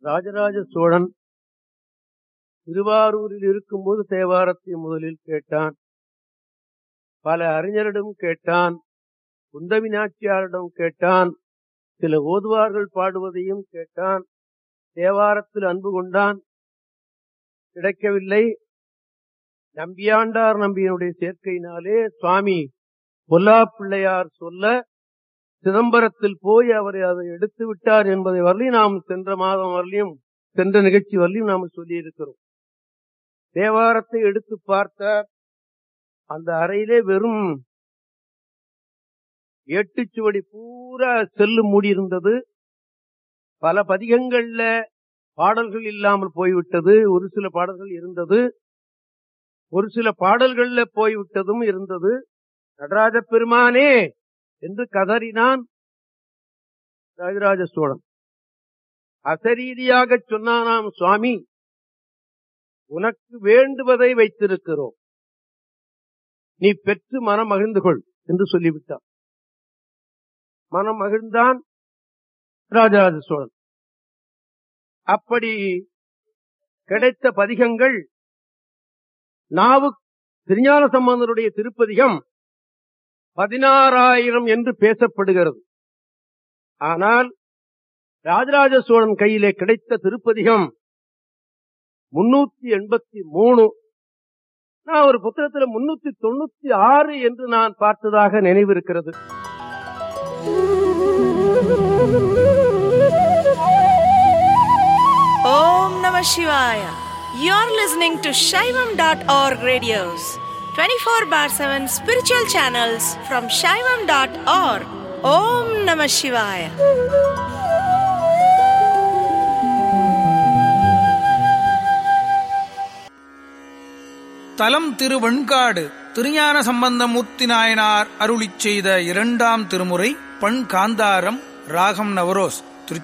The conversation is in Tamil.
ராஜராஜ சோழன் திருவாரூரில் இருக்கும்போது தேவாரத்தை முதலில் கேட்டான் பல அறிஞரிடம் கேட்டான் குந்தவி நாச்சியாரிடம் கேட்டான் சில ஓதுவார்கள் பாடுவதையும் கேட்டான் தேவாரத்தில் அன்பு கொண்டான் கிடைக்கவில்லை நம்பியாண்டார் நம்பியனுடைய சேர்க்கையினாலே சுவாமி பொல்லா பிள்ளையார் சொல்ல சிதம்பரத்தில் போய் அவரை அதை எடுத்து விட்டார் என்பதை வரலையும் நாம் சென்ற மாதம் வரலையும் சென்ற நிகழ்ச்சி வரலையும் நாம் சொல்லி இருக்கிறோம் தேவாரத்தை எடுத்து பார்த்தார் அந்த அறையிலே வெறும் எட்டு சுவடி பூரா செல்லு மூடி இருந்தது பல பதிகங்கள்ல பாடல்கள் இல்லாமல் போய்விட்டது ஒரு சில பாடல்கள் இருந்தது ஒரு சில பாடல்கள்ல போய்விட்டதும் இருந்தது நடராஜ பெருமானே என்று கதறினான் ராஜராஜ சோழன் அசரீதியாக சொன்னானாம் சுவாமி உனக்கு வேண்டுவதை வைத்திருக்கிறோம் நீ பெற்று மனம் மகிழ்ந்து கொள் என்று சொல்லிவிட்டான் மனம் மகிழ்ந்தான் ராஜராஜ சோழன் அப்படி கிடைத்த பதிகங்கள் நாவு திருஞான சம்பந்தருடைய திருப்பதிகம் பதினாறாயிரம் என்று பேசப்படுகிறது ஆனால் ராஜராஜ சோழன் கையிலே கிடைத்த திருப்பதிகம் முன்னூத்தி எண்பத்தி மூணு நான் ஒரு புத்தகத்துல முன்னூத்தி தொண்ணூத்தி ஆறு என்று நான் பார்த்ததாக நினைவிருக்கிறது Om Namah Shivaya. You're listening to Shaivam.org radios, 24 bar 7 spiritual channels from Shaivam.org. Om Namah Shivaya. தலம் திருவெண்காடு திருஞான சம்பந்தமூர்த்தி நாயனார் அருளிச் செய்த இரண்டாம் திருமுறை பண் காந்தாரம் ராகம் நவரோஸ்